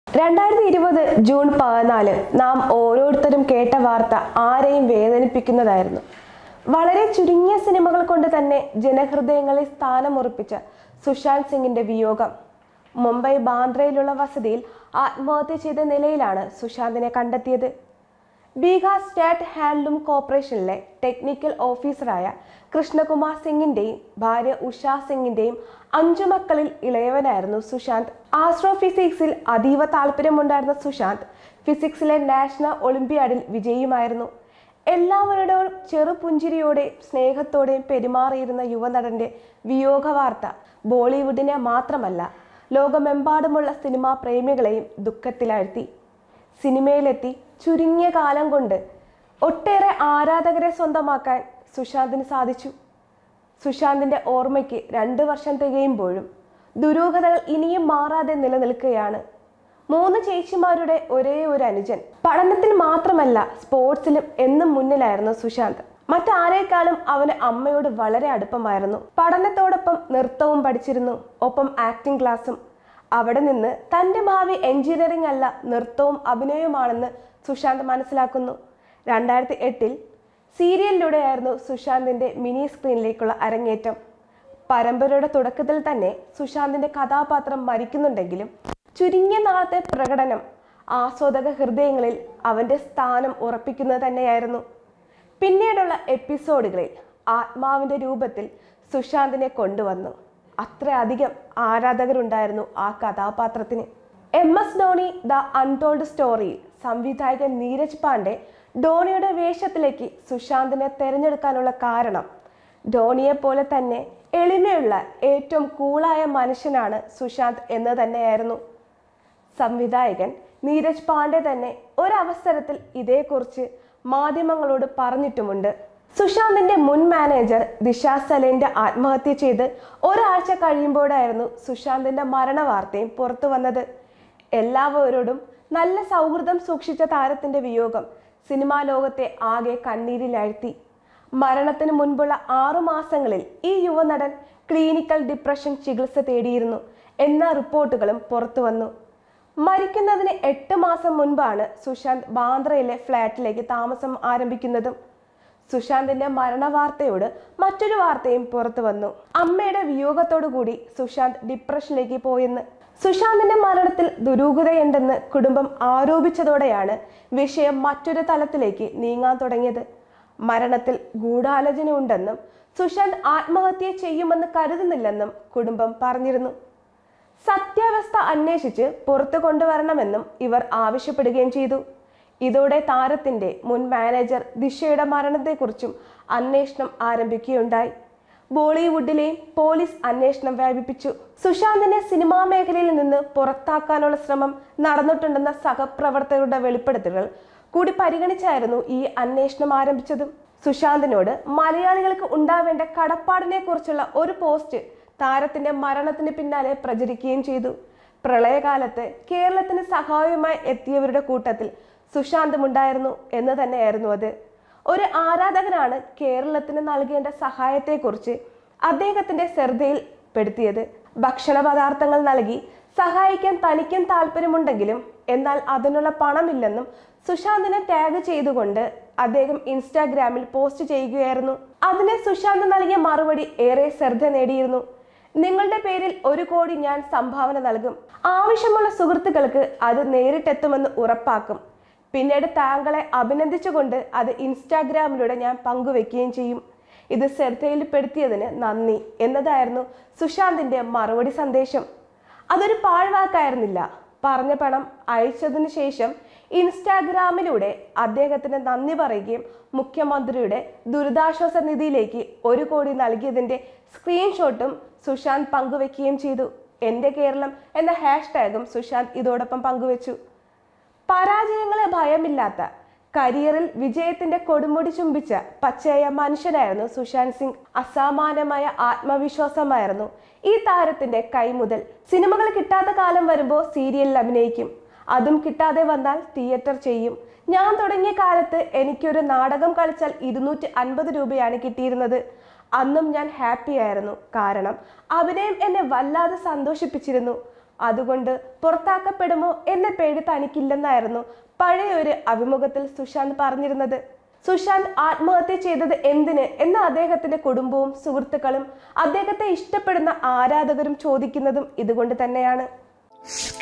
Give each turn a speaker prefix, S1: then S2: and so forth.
S1: രണ്ടായിരത്തി ഇരുപത് ജൂൺ പതിനാല് നാം ഓരോരുത്തരും കേട്ട വാർത്ത ആരെയും വേദനിപ്പിക്കുന്നതായിരുന്നു വളരെ ചുരുങ്ങിയ സിനിമകൾ കൊണ്ട് തന്നെ ജനഹൃദയങ്ങളിൽ സ്ഥാനമുറപ്പിച്ച സുശാന്ത് സിംഗിന്റെ വിയോഗം മുംബൈ ബാന്ദ്രയിലുള്ള വസതിയിൽ ആത്മഹത്യ ചെയ്ത നിലയിലാണ് സുശാന്തിനെ കണ്ടെത്തിയത് ബീഹാർ സ്റ്റേറ്റ് ഹാൻഡ്ലൂം കോർപ്പറേഷനിലെ ടെക്നിക്കൽ ഓഫീസറായ കൃഷ്ണകുമാർ സിംഗിന്റെയും ഭാര്യ ഉഷ സിംഗിന്റെയും അഞ്ചു മക്കളിൽ ഇളയവനായിരുന്നു സുശാന്ത് ആസ്ട്രോഫിസിക്സിൽ അതീവ താല്പര്യമുണ്ടായിരുന്ന സുശാന്ത് ഫിസിക്സിലെ നാഷണൽ ഒളിമ്പിയാഡിൽ വിജയിയുമായിരുന്നു എല്ലാവരുടെയും ചെറുപുഞ്ചിരിയോടെയും സ്നേഹത്തോടെയും പെരുമാറിയിരുന്ന യുവനടന്റെ വിയോഗ വാർത്ത ബോളിവുഡിനെ മാത്രമല്ല ലോകമെമ്പാടുമുള്ള സിനിമാ പ്രേമികളെയും ദുഃഖത്തിലാഴ്ത്തി സിനിമയിലെത്തി ചുരുങ്ങിയ കാലം കൊണ്ട് ഒട്ടേറെ ആരാധകരെ സ്വന്തമാക്കാൻ സുശാന്തിന് സാധിച്ചു സുശാന്തിന്റെ ഓർമ്മയ്ക്ക് രണ്ട് വർഷം തികയുമ്പോഴും ദുരൂഹതകൾ ഇനിയും മാറാതെ നിലനിൽക്കുകയാണ് മൂന്ന് ചേച്ചിമാരുടെ ഒരേ ഒരു അനുജൻ പഠനത്തിൽ മാത്രമല്ല സ്പോർട്സിലും എന്നും മുന്നിലായിരുന്നു സുശാന്ത് മറ്റാരേക്കാളും അവന് അമ്മയോട് വളരെ അടുപ്പമായിരുന്നു പഠനത്തോടൊപ്പം നൃത്തവും പഠിച്ചിരുന്നു ഒപ്പം ആക്ടിംഗ് ക്ലാസ്സും അവിടെ നിന്ന് തന്റെ ഭാവി എഞ്ചിനീയറിംഗ് അല്ല നൃത്തവും അഭിനയവുമാണെന്ന് സുശാന്ത് മനസ്സിലാക്കുന്നു രണ്ടായിരത്തി എട്ടിൽ സീരിയലിലൂടെയായിരുന്നു സുശാന്തിന്റെ മിനി സ്ക്രീനിലേക്കുള്ള അരങ്ങേറ്റം പരമ്പരയുടെ തുടക്കത്തിൽ തന്നെ സുശാന്തിന്റെ കഥാപാത്രം മരിക്കുന്നുണ്ടെങ്കിലും ചുരുങ്ങിയ നാളത്തെ പ്രകടനം ആസ്വാദക ഹൃദയങ്ങളിൽ അവന്റെ സ്ഥാനം ഉറപ്പിക്കുന്നത് തന്നെയായിരുന്നു പിന്നീടുള്ള എപ്പിസോഡുകളിൽ ആത്മാവിന്റെ രൂപത്തിൽ സുശാന്തിനെ കൊണ്ടുവന്നു അത്രയധികം ആരാധകരുണ്ടായിരുന്നു ആ കഥാപാത്രത്തിന് M S Dhoni the untold സ്റ്റോറിയിൽ സംവിധായകൻ നീരജ് പാണ്ഡെ ധോണിയുടെ വേഷത്തിലേക്ക് സുശാന്തിനെ തിരഞ്ഞെടുക്കാനുള്ള കാരണം ധോണിയെ പോലെ തന്നെ എളിമയുള്ള ഏറ്റവും കൂളായ മനുഷ്യനാണ് സുശാന്ത് എന്ന് തന്നെയായിരുന്നു സംവിധായകൻ നീരജ് പാണ്ഡെ തന്നെ ഒരവസരത്തിൽ ഇതേക്കുറിച്ച് മാധ്യമങ്ങളോട് പറഞ്ഞിട്ടുമുണ്ട് സുശാന്തിന്റെ മുൻ മാനേജർ ദിശ സലേന്റെ ആത്മഹത്യ ചെയ്ത് ഒരാഴ്ച കഴിയുമ്പോഴായിരുന്നു സുശാന്തിന്റെ മരണ വാർത്തയും പുറത്തു വന്നത് എല്ലാവരോടും നല്ല സൗഹൃദം സൂക്ഷിച്ച താരത്തിന്റെ വിയോഗം സിനിമാ ലോകത്തെ ആകെ കണ്ണീരിലാഴ്ത്തി മരണത്തിന് മുൻപുള്ള ആറു മാസങ്ങളിൽ ഈ യുവനടൻ ക്ലിനിക്കൽ ഡിപ്രഷൻ ചികിത്സ തേടിയിരുന്നു എന്ന റിപ്പോർട്ടുകളും പുറത്തു വന്നു മരിക്കുന്നതിന് എട്ട് മാസം മുൻപാണ് സുശാന്ത് ബാന്ദ്രയിലെ ഫ്ലാറ്റിലേക്ക് താമസം ആരംഭിക്കുന്നതും സുശാന്തിന്റെ മരണവാർത്തയോട് മറ്റൊരു വാർത്തയും പുറത്തു വന്നു അമ്മയുടെ വിയോഗത്തോടു കൂടി സുശാന്ത് ഡിപ്രഷനിലേക്ക് പോയെന്ന് സുശാന്തിന്റെ മരണത്തിൽ ദുരൂഹതയുണ്ടെന്ന് കുടുംബം ആരോപിച്ചതോടെയാണ് വിഷയം മറ്റൊരു തലത്തിലേക്ക് നീങ്ങാൻ തുടങ്ങിയത് മരണത്തിൽ ഗൂഢാലോചന ഉണ്ടെന്നും സുശാന്ത് ആത്മഹത്യ ചെയ്യുമെന്ന് കരുതുന്നില്ലെന്നും കുടുംബം പറഞ്ഞിരുന്നു സത്യാവസ്ഥ അന്വേഷിച്ച് പുറത്തു കൊണ്ടുവരണമെന്നും ഇവർ ആവശ്യപ്പെടുകയും ചെയ്തു ഇതോടെ താരത്തിന്റെ മുൻ മാനേജർ ദിശയുടെ മരണത്തെക്കുറിച്ചും അന്വേഷണം ആരംഭിക്കുകയുണ്ടായി ബോളിവുഡിലെയും പോലീസ് അന്വേഷണം വ്യാപിപ്പിച്ചു സുശാന്തിനെ സിനിമാ മേഖലയിൽ നിന്ന് പുറത്താക്കാനുള്ള ശ്രമം നടന്നിട്ടുണ്ടെന്ന സഹപ്രവർത്തകരുടെ വെളിപ്പെടുത്തലുകൾ കൂടി പരിഗണിച്ചായിരുന്നു ഈ അന്വേഷണം ആരംഭിച്ചതും സുശാന്തിനോട് മലയാളികൾക്ക് ഉണ്ടാവേണ്ട കടപ്പാടിനെ കുറിച്ചുള്ള ഒരു പോസ്റ്റ് താരത്തിന്റെ മരണത്തിന് പിന്നാലെ പ്രചരിക്കുകയും ചെയ്തു പ്രളയകാലത്ത് കേരളത്തിന് സഹായവുമായി എത്തിയവരുടെ കൂട്ടത്തിൽ സുശാന്തും ഉണ്ടായിരുന്നു എന്ന് തന്നെയായിരുന്നു അത് ഒരു ആരാധകനാണ് കേരളത്തിന് നൽകേണ്ട സഹായത്തെക്കുറിച്ച് അദ്ദേഹത്തിന്റെ ശ്രദ്ധയിൽ പെടുത്തിയത് ഭക്ഷണ പദാർത്ഥങ്ങൾ നൽകി സഹായിക്കാൻ തനിക്കും താല്പര്യമുണ്ടെങ്കിലും എന്നാൽ അതിനുള്ള പണമില്ലെന്നും സുശാന്തിനെ ടാഗ് ചെയ്തുകൊണ്ട് അദ്ദേഹം ഇൻസ്റ്റാഗ്രാമിൽ പോസ്റ്റ് ചെയ്യുകയായിരുന്നു അതിന് സുശാന്ത് നൽകിയ മറുപടി ഏറെ ശ്രദ്ധ നേടിയിരുന്നു നിങ്ങളുടെ പേരിൽ ഒരു കോടി ഞാൻ സംഭാവന നൽകും ആവശ്യമുള്ള സുഹൃത്തുക്കൾക്ക് അത് നേരിട്ടെത്തുമെന്ന് ഉറപ്പാക്കും പിന്നീട് താങ്കളെ അഭിനന്ദിച്ചുകൊണ്ട് അത് ഇൻസ്റ്റാഗ്രാമിലൂടെ ഞാൻ പങ്കുവെക്കുകയും ചെയ്യും ഇത് ശ്രദ്ധയിൽപ്പെടുത്തിയതിന് നന്ദി എന്നതായിരുന്നു സുശാന്തിന്റെ മറുപടി സന്ദേശം അതൊരു പാഴ്വാക്കായിരുന്നില്ല പറഞ്ഞ പണം അയച്ചതിന് ശേഷം ഇൻസ്റ്റാഗ്രാമിലൂടെ അദ്ദേഹത്തിന് നന്ദി പറയുകയും മുഖ്യമന്ത്രിയുടെ ദുരിതാശ്വാസ നിധിയിലേക്ക് ഒരു കോടി നൽകിയതിന്റെ സ്ക്രീൻഷോട്ടും സുശാന്ത് പങ്കുവെക്കുകയും ചെയ്തു എൻ്റെ കേരളം എന്ന ഹാഷ്ടാഗും സുശാന്ത് ഇതോടൊപ്പം പങ്കുവച്ചു പരാജയങ്ങളെ ഭയമില്ലാത്ത കരിയറിൽ വിജയത്തിന്റെ കൊടുമുടി ചുംബിച്ച പച്ചയായ മനുഷ്യനായിരുന്നു സുശാന്ത് സിംഗ് അസാമാന്യമായ ആത്മവിശ്വാസമായിരുന്നു ഈ താരത്തിന്റെ കൈമുതൽ സിനിമകൾ കിട്ടാത്ത കാലം വരുമ്പോൾ സീരിയലിൽ അഭിനയിക്കും അതും കിട്ടാതെ വന്നാൽ തിയേറ്റർ ചെയ്യും ഞാൻ തുടങ്ങിയ കാലത്ത് എനിക്കൊരു നാടകം കളിച്ചാൽ ഇരുന്നൂറ്റി അൻപത് രൂപയാണ് കിട്ടിയിരുന്നത് അന്നും ഞാൻ ഹാപ്പി ആയിരുന്നു കാരണം അഭിനയം എന്നെ വല്ലാതെ സന്തോഷിപ്പിച്ചിരുന്നു അതുകൊണ്ട് പുറത്താക്കപ്പെടുമോ എന്ന പേടി തനിക്കില്ലെന്നായിരുന്നു പഴയ ഒരു അഭിമുഖത്തിൽ സുശാന്ത് പറഞ്ഞിരുന്നത് സുശാന്ത് ആത്മഹത്യ ചെയ്തത് എന്തിന് എന്ന് അദ്ദേഹത്തിന്റെ കുടുംബവും സുഹൃത്തുക്കളും അദ്ദേഹത്തെ ഇഷ്ടപ്പെടുന്ന ആരാധകരും ചോദിക്കുന്നതും ഇതുകൊണ്ട് തന്നെയാണ്